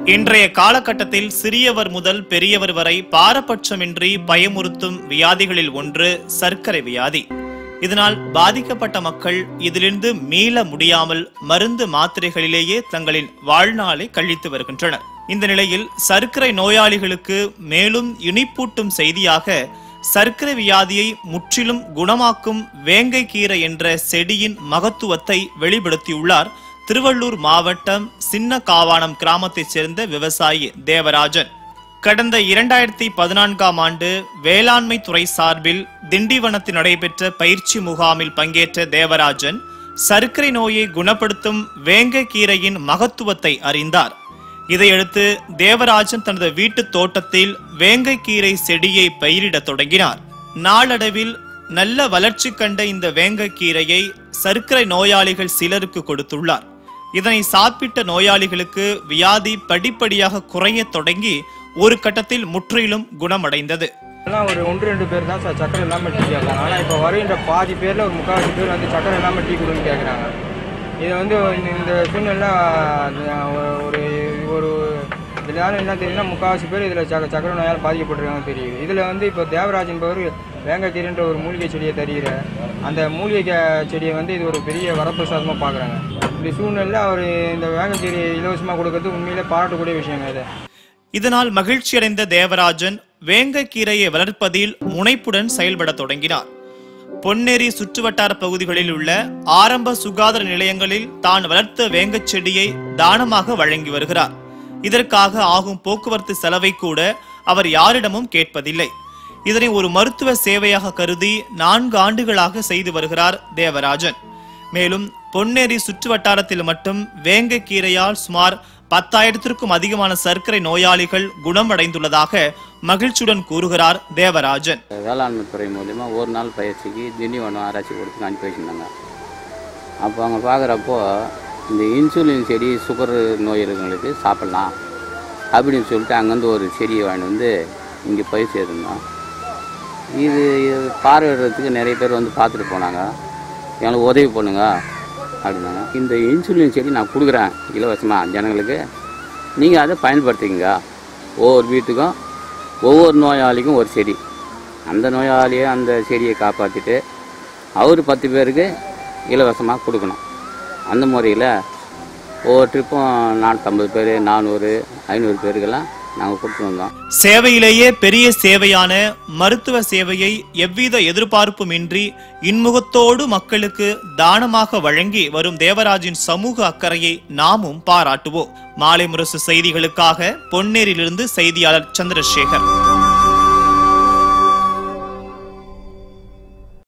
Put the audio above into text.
இன்றைய காலகட்டத்தில் சிறியவர் முதல் பெரியவர் வரை பாரபட்சமின்றி பயமுறுத்தும் வியாதிகளில் ஒன்று சர்க்கரை வியாதி இதனால் பாதிக்கப்பட்ட மக்கள் இதிலிருந்து மீள முடியாமல் மருந்து மாத்திரைகளிலேயே தங்களின் வாழ்நாளை கழித்து வருகின்றனர் இந்த நிலையில் சர்க்கரை நோயாளிகளுக்கு மேலும் இனிப்பூட்டும் செய்தியாக சர்க்கரை வியாதியை முற்றிலும் குணமாக்கும் வேங்கை கீரை என்ற செடியின் மகத்துவத்தை வெளிப்படுத்தியுள்ளார் திருவள்ளூர் மாவட்டம் சின்ன காவானம் கிராமத்தைச் சேர்ந்த விவசாயி தேவராஜன் கடந்த இரண்டாயிரத்தி பதினான்காம் ஆண்டு வேளாண்மை துறை சார்பில் திண்டிவனத்தில் நடைபெற்ற பயிற்சி முகாமில் பங்கேற்ற தேவராஜன் சர்க்கரை நோயை குணப்படுத்தும் வேங்கை கீரையின் மகத்துவத்தை அறிந்தார் இதையடுத்து தேவராஜன் தனது வீட்டு தோட்டத்தில் வேங்கை கீரை செடியை பயிரிடத் தொடங்கினார் நாளடைவில் நல்ல வளர்ச்சி கண்ட இந்த வேங்கை கீரையை சர்க்கரை நோயாளிகள் சிலருக்கு கொடுத்துள்ளார் இதனை சாப்பிட்ட நோயாளிகளுக்கு வியாதி படிப்படியாக குறையத் தொடங்கி ஒரு கட்டத்தில் முற்றிலும் குணமடைந்தது எல்லாம் ஒரு ஒன்று ரெண்டு பேர் தான் சார் சக்கரை இல்லாமல் டீ கேட்கலாம் ஆனால் இப்போ வருகின்ற பாதி பேரில் ஒரு முக்கால்வாசி பேர் வந்து சக்கரை இல்லாமல் டீ கொடுன்னு கேட்குறாங்க இது வந்து இந்த- இந்த சூழ்நிலை ஒரு ஒரு இதனால என்ன தெரியுதுன்னா முக்கால்வாசி பேர் இதில் சக்க சக்கரை நோயால் பாதிக்கப்பட்டிருக்காங்க தெரியுது இதில் வந்து இப்போ தேவராஜ் என்பவர் வேங்கக்கீரைன்ற ஒரு மூலிகை செடியை தருகிற அந்த மூலிகை க- செடியை வந்து இது ஒரு பெரிய வரப்பிரசாதமாக பார்க்குறாங்க இந்த சூழ்நிலையில் அவர் இந்த வேங்கக்கீரையை இலவசமாக கொடுக்கறது உண்மையிலே பாராட்டக்கூடிய விஷயங்க இது இதனால் மகிழ்ச்சியடைந்த தேவராஜன் வேங்கை கீரையை வளர்ப்பதில் முனைப்புடன் செயல்படத் தொடங்கினார் பொன்னேரி சுற்றுவட்டார பகுதிகளில் உள்ள ஆரம்ப சுகாதார நிலையங்களில் தான் வளர்த்த வேங்கச் செடியை தானமாக வழங்கி வருகிறார் இதற்காக ஆகும் போக்குவரத்து செலவை கூட அவர் யாரிடமும் கேட்பதில்லை இதனை ஒரு மருத்துவ சேவையாக கருதி நான்கு ஆண்டுகளாக செய்து வருகிறார் தேவராஜன் மேலும் பொன்னேரி சுற்று வட்டாரத்தில் மட்டும் வேங்கை கீரையால் சுமார் பத்தாயிரத்திற்கும் அதிகமான சர்க்கரை நோயாளிகள் குணமடைந்துள்ளதாக மகிழ்ச்சியுடன் கூறுகிறார் தேவராஜன் வேளாண்மை துறை மூலிமா ஒரு நாள் பயிற்சிக்கு திண்டிவனம் ஆராய்ச்சி கொடுத்து அனுப்பி வச்சுருந்தாங்க அப்போ அவங்க பார்க்குறப்போ இந்த இன்சுலின் செடி சுகர் நோய் இருக்கவங்களுக்கு சாப்பிட்லாம் அப்படின்னு சொல்லிட்டு அங்கேருந்து ஒரு செடியை வாங்கிட்டு வந்து இங்கே பயிர் செய்திருந்தோம் இது இது பார்வையிடுறதுக்கு நிறைய பேர் வந்து பார்த்துட்டு போனாங்க எங்களுக்கு உதவி பண்ணுங்க அப்படின்னாங்க இந்த இன்சுலின் செடி நான் கொடுக்குறேன் இலவசமாக ஜனங்களுக்கு நீங்கள் அதை பயன்படுத்திக்கங்க ஒவ்வொரு வீட்டுக்கும் ஒவ்வொரு நோயாளிக்கும் ஒரு செடி அந்த நோயாளியை அந்த செடியை காப்பாற்றிட்டு அவர் பத்து பேருக்கு இலவசமாக கொடுக்கணும் அந்த முறையில் ஒவ்வொரு ட்ரிப்பும் நானூற்றம்பது பேர் நானூறு ஐநூறு பேருக்கெல்லாம் நாங்கள் கொடுத்து வந்தோம் சேவையிலேயே பெரிய சேவையான மருத்துவ சேவையை எவ்வித எதிர்பார்ப்புமின்றி இன்முகத்தோடு மக்களுக்கு தானமாக வழங்கி வரும் தேவராஜின் சமூக அக்கறையை நாமும் பாராட்டுவோம் மாலை முரசு செய்திகளுக்காக பொன்னேரியிலிருந்து செய்தியாளர் சந்திரசேகர்